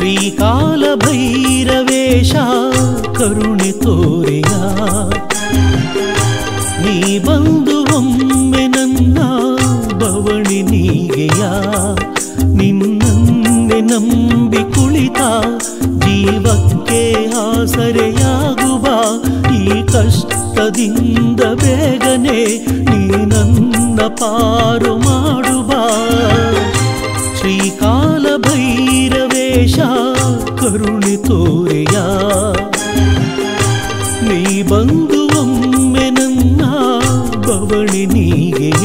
ಶ್ರೀಕಾಲ ಭೈರವೇಶ ಕರುಣೆ ತೋರೆಯ ನೀ ಬಂದು ಒಮ್ಮೆ ನನ್ನ ಬವಣಿ ನೀಗೆಯ ನಿನ್ನನ್ನೆ ನಂಬಿ ಕುಳಿತ ಜೀವಕ್ಕೆ ಆಸರೆಯಾಗುವ ಈ ಕಷ್ಟದಿಂದ ಬೇಗನೆ ನೀ ನನ್ನ ಪಾರು ಮಾಡುವ ಶ್ರೀಕಾಲ ಭೈರವೇಶ ಕರುಣೆ ತೋರೆಯ ನೀ ಬಂದು ಒಮ್ಮೆ ನನ್ನ ಬವಣಿ ನೀಗೆಯ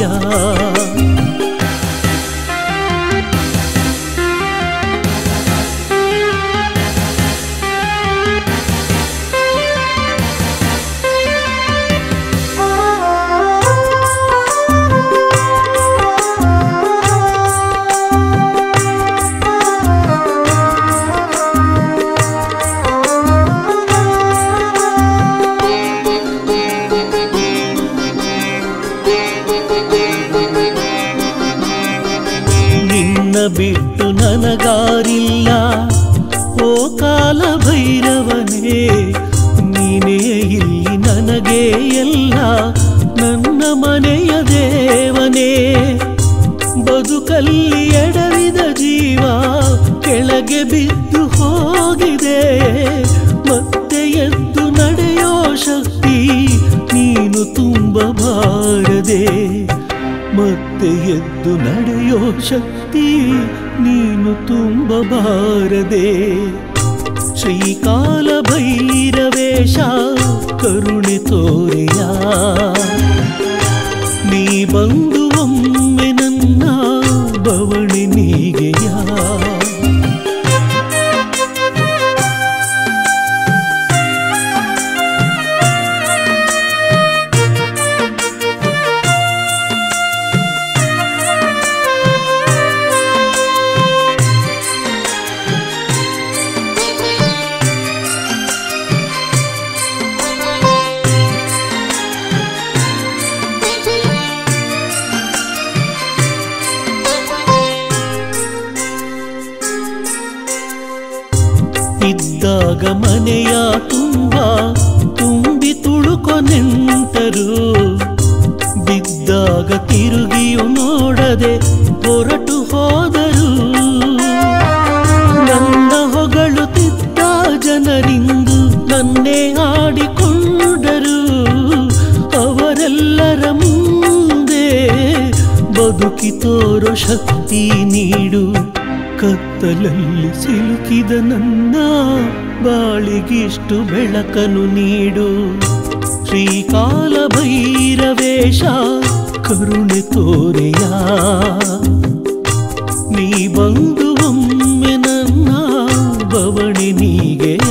ನಿನ್ನ ಬಿಟ್ಟು ನನಗಾರಿಲ್ಲ ಓ ಕಾಲ ಭೈರವನೇ ನೀನೇ ಇಲ್ಲಿ ನನಗೆ ಎಲ್ಲ ನನ್ನ ಮನೆಯ ದೇವನೇ ಬದುಕಲ್ಲಿ ಎಡವಿದ ಜೀವ ಕೆಳಗೆ ಬಿದ್ದು ಹೋಗಿದೆ ಮತ್ತೆ ಎದ್ದು ನಡೆಯೋ ಶಕ್ತಿ ನೀನು ತುಂಬಬಾರದೆ ಮತ್ತೆ ಎದ್ದು ನಡೆಯೋ ಶಕ್ತಿ ನೀನು ತುಂಬಬಾರದೆ ಶ್ರೀಕಾಲ ಭೈರವೇಶ ಕರುಣೆ ತೋರೆಯ ನೀ ಬಂದು ಒಮ್ಮೆ ನನ್ನ ಬವಣಿ ನೀಗೆಯ ಇದ್ದಾಗ ಮನೆಯ ತುಂಬ ತುಂಬಿ ತುಳುಕೊ ನೆಂಟರು ಬಿದ್ದಾಗ ತಿರುಗಿಯು ನೋಡದೆ ಹೊರಟು ಹೋದರು ನನ್ನ ಹೊಗಳುತ್ತಿದ್ದ ಜನರಿಂದು ನನ್ನೇ ಆಡಿಕೊಂಡರು ಅವರೆಲ್ಲರ ಮುಂದೆ ಬದುಕಿ ತೋರೋ ಶಕ್ತಿ ನೀಡು ಕತ್ತಲಲ್ಲಿ ಸಿಲುಕಿದ ನನ್ನ ಬಾಳಿಗಿಷ್ಟು ಬೆಳಕನು ನೀಡು ಶ್ರೀಕಾಲ ಭೈರವೇಶ ಕರುಣೆ ತೋರೆಯ ನೀ ಬಂದು ಒಮ್ಮೆ ನನ್ನ ಬವಣಿ ನೀಗೆಯ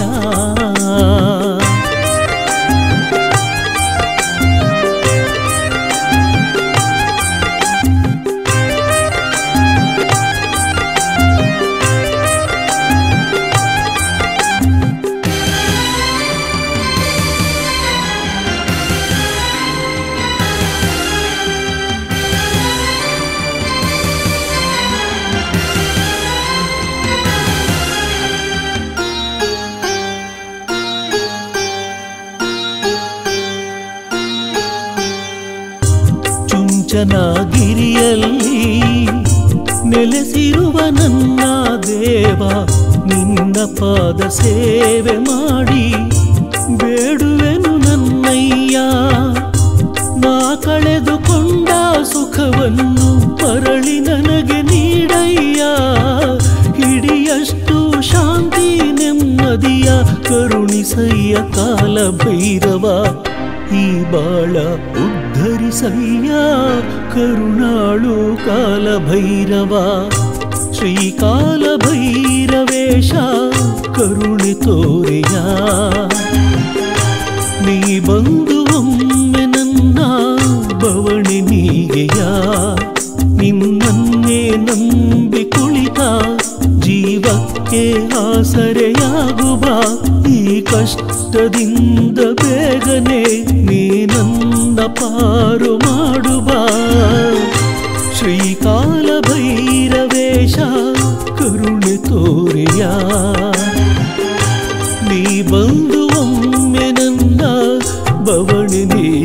ಚುಂಚನಗಿರಿಯಲ್ಲಿ ನೆಲೆಸಿರುವ ನನ್ನ ದೇವ ನಿನ್ನ ಪಾದ ಸೇವೆ ಮಾಡಿ ಬೇಡುವೆನು ನನ್ನಯ್ಯ ನಾ ಕಳೆದುಕೊಂಡ ಸುಖವನ್ನು ಮರಳಿ ನನಗೆ ನೀಡಯ್ಯ ಹಿಡಿಯಷ್ಟು ಶಾಂತಿ ನೆಮ್ಮದಿಯ ಕರುಣಿಸಯ್ಯ ಕಾಲ ಭೈರವ ಈ ಬಾಳ ಉದ್ಧರಿಸಯ್ಯ ಕರುಣಾಳು ಕಾಲ ಭೈರವ ಶ್ರೀಕಾಲ ಭೈರವೇಶ ಕರುಣೆ ತೋರೆಯ ನೀ ಬಂದು ಒಮ್ಮೆ ನನ್ನ ಬವಣಿ ನೀಗೆಯ ನಿನ್ನನ್ನೇ ನಂಬಿ ಕುಳಿತ ಜೀವಕ್ಕೆ ಆಸರೆಯಾಗುವ ಈ ಕಷ್ಟದಿಂದ ಬೇಗನೆ ನೀ ನನ್ನ ಪಾರು ಮಾಡುವ ಶ್ರೀಕಾಲ ಭೈರವೇಶ ಕರುಣೆ ತೋರಿಯ ನೀ ಬಂದು ಒಮ್ಮೆ ನನ್ನ ಬವಣೆ ನೀ